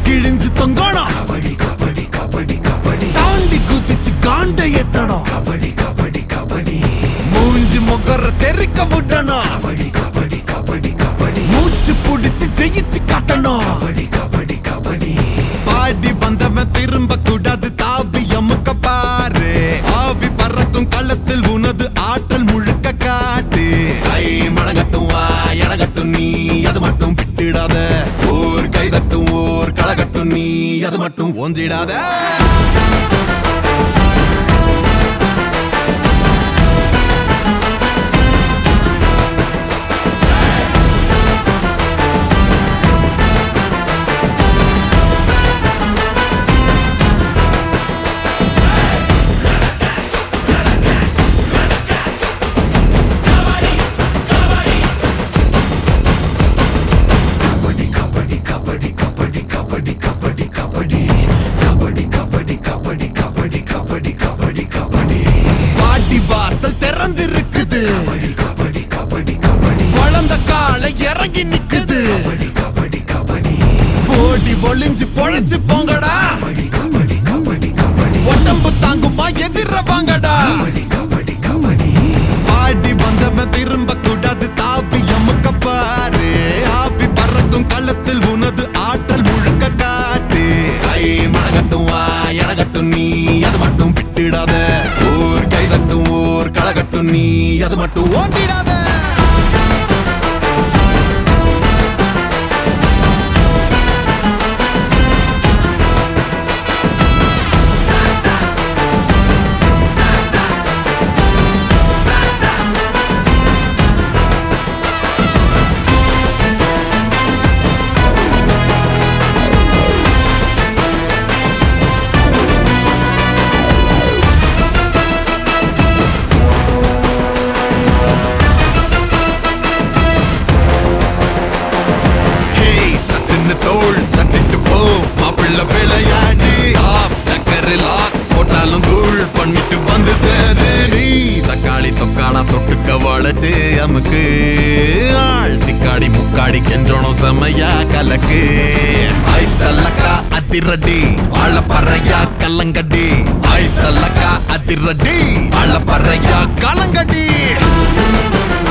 கிழிஞ்சு தொங்கணும் கபடி கபடி கபடி கபடி தாண்டி குதிச்சு காண்ட ஏத்தணும் கபடி கபடி கபடி மூஞ்சி முகர தெறிக்க விடணும் கபடி கபடி கபடி கபடி மூச்சு புடிச்சு ஜெயிச்சு காட்டணும் கபடி கபடி கபடி பாடி வந்தவன் திரும்ப கூடாது தாவி அமுக்க பாரு ஆவி பறக்கும் களத்தில் உனது ஆற்றல் முழுக்க காட்டு கை மடங்கட்டும் வா எடகட்டும் நீ அது மட்டும் விட்டுடாத ஓர் கை தட்டும் ஓர் களகட்டும் நீ அது மட்டும் ஓஞ்சிடாத கபடி கபடி கபடி கபடி கபடி கபடி கபடி கபடி கபடி கபடி கபடி கபடி கபடி கபடி பாடி வாசல் திறந்திருக்குது கபடி கபடி கபடி கபடி வளர்ந்த காலை இறங்கி நிக்குது கபடி கபடி கபடி ஓடி ஒளிஞ்சு பொழைச்சு போங்கடா கபடி கபடி கபடி கபடி உடம்பு தாங்குமா எதிர வாங்கடா கபடி கபடி கபடி பாடி வந்தவன் திரும்ப கூடாது தாவி அமுக்க பாரு ஆவி பறக்கும் களத்தில் உனது ஆற்றல் முழுக்க காட்டு கை மடங்கட்டும் வா எடகட்டும் நீ அது மட்டும் விட்டுடாத ஓர் கை தட்டும் ஓர் களகட்டும் நீ அது மட்டும் ஓட்டிடாத ஹேய் சட்டுன்னு தோள் தட்டிட்டு போ மாப்பிள்ள விளையாடு ஆப் டக்கரு லாக் போட்டாலும் தூள் பண்ணிட்டு வந்து சேரு நீ தக்காளி தொக்காடா தொட்டுக்க வளைச்சு அமுக்கு ஆள் திக்காடி முக்காடி கெஞ்சணும் செமையா கலக்கு ஐ தல்லக்கா அதிரடி ஆள பறையா கல்லங்கடி ஐ தல்லக்கா அதிரடி ஆள பறையா கலங்கடி